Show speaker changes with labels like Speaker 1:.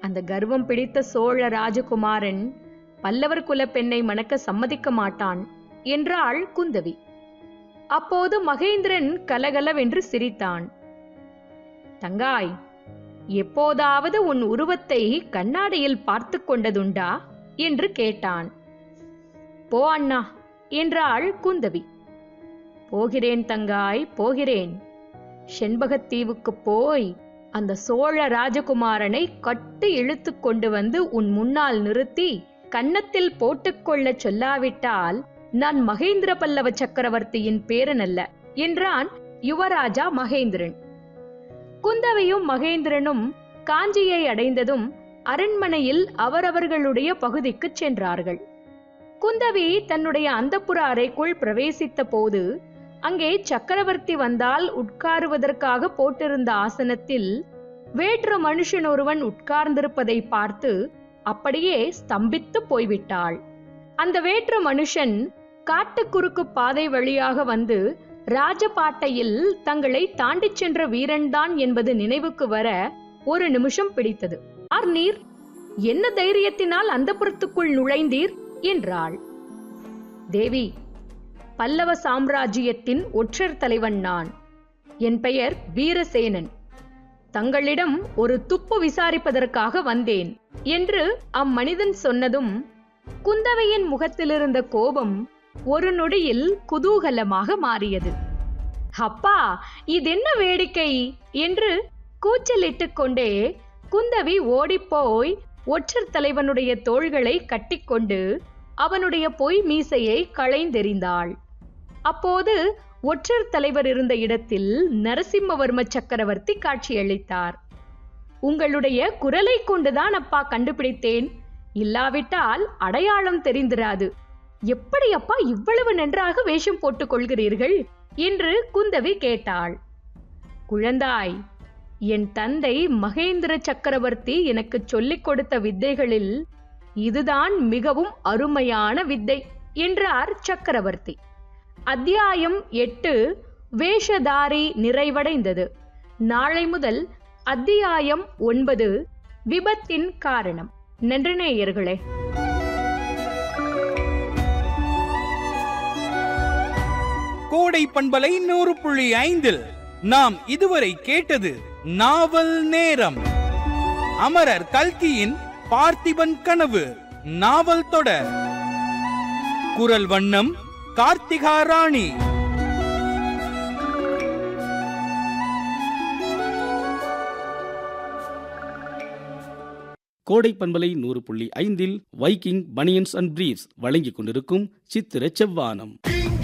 Speaker 1: அந்த கர்வம் பிடித்த சோழ ராஜகுமாரன் பல்லவர் குலப் பெண்ணை மணக்க சம்மதிக்க மாட்டான் என்றாள் குந்தவி அப்போது மகேந்திரன் கலகலவென்று சிரித்தான் தங்காய் எப்போதாவது உன் உருவத்தை கண்ணாடியில் பார்த்து கொண்டதுண்டா என்று கேட்டான் போ அண்ணா என்றாள் குந்தவி போகிறேன் தங்காய் போகிறேன் செண்பகத்தீவுக்கு போய் அந்த சோழ ராஜகுமாரனை கட்டு இழுத்து கொண்டு வந்து உன் முன்னால் நிறுத்தி கன்னத்தில் போட்டுக்கொள்ளச் சொல்லாவிட்டால் நான் மகேந்திர பல்லவ சக்கரவர்த்தியின் பேரன் அல்ல என்றான் யுவராஜா மகேந்திரன் குந்தவையும் மகேந்திரனும் காஞ்சியை அடைந்ததும் அரண்மனையில் அவரவர்களுடைய பகுதிக்குச் சென்றார்கள் குந்தவி தன்னுடைய அந்தப்புற அறைக்குள் பிரவேசித்த போது அங்கே சக்கரவர்த்தி வந்தால் உட்காருவதற்காக போட்டிருந்த ஆசனத்தில் வேற்று மனுஷன் ஒருவன் உட்கார்ந்திருப்பதை பார்த்து அப்படியே ஸ்தம்பித்து போய்விட்டாள் அந்த வேற்று மனுஷன் காட்டுக்குறுக்கு பாதை வழியாக வந்து ராஜபாட்டையில் தங்களை தாண்டிச் சென்ற வீரன்தான் என்பது நினைவுக்கு வர ஒரு நிமிஷம் பிடித்தது ஆர் நீர் என்ன தைரியத்தினால் அந்த புறத்துக்குள் நுழைந்தீர் என்றாள் தேவி பல்லவ சாம்ராஜ்யத்தின் ஒற்றர் தலைவன் நான் என் பெயர் வீரசேனன் தங்களிடம் ஒரு துப்பு விசாரிப்பதற்காக வந்தேன் என்று அம்மனிதன் சொன்னதும் குந்தவையின் முகத்திலிருந்த கோபம் ஒரு நொடியில் குதூகலமாக மாறியது அப்பா இதென்ன வேடிக்கை என்று கூச்சலிட்டுக் கொண்டே குந்தவி ஓடிப்போய் ஒற்றர் தலைவனுடைய தோள்களை கட்டிக்கொண்டு அவனுடைய பொய் மீசையை களைந்தெறிந்தாள் அப்போது ஒற்றர் தலைவர் இருந்த இடத்தில் நரசிம்மவர்ம சக்கரவர்த்தி காட்சியளித்தார் உங்களுடைய குரலை கொண்டுதான் அப்பா கண்டுபிடித்தேன் இல்லாவிட்டால் அடையாளம் தெரிந்திராது எப்படி அப்பா இவ்வளவு நன்றாக வேஷம் போட்டுக் கொள்கிறீர்கள் என்று குந்தவி கேட்டாள் குழந்தாய் என் தந்தை மகேந்திர சக்கரவர்த்தி எனக்கு சொல்லிக் கொடுத்த வித்தைகளில் இதுதான் மிகவும் அருமையான வித்தை என்றார் சக்கரவர்த்தி அத்தியாயம் எட்டு வேஷதாரி நிறைவடைந்தது நாளை முதல் அத்தியாயம் ஒன்பது விபத்தின் காரணம் நன்றி நேயர்களே
Speaker 2: கோடை பண்பலை நூறு புள்ளி ஐந்தில் நாம் இதுவரை கேட்டது நாவல் நேரம் அமரர் கல்கியின் பார்த்திபன் கனவு நாவல் தொடர் குரல் வண்ணம் கார்த்திகா ராணி
Speaker 3: கோடை பண்பலை நூறு புள்ளி ஐந்தில் வைக்கிங் பனியன்ஸ் அண்ட் பிரீவ்ஸ் வழங்கிக் கொண்டிருக்கும் சித்திர செவ்வானம்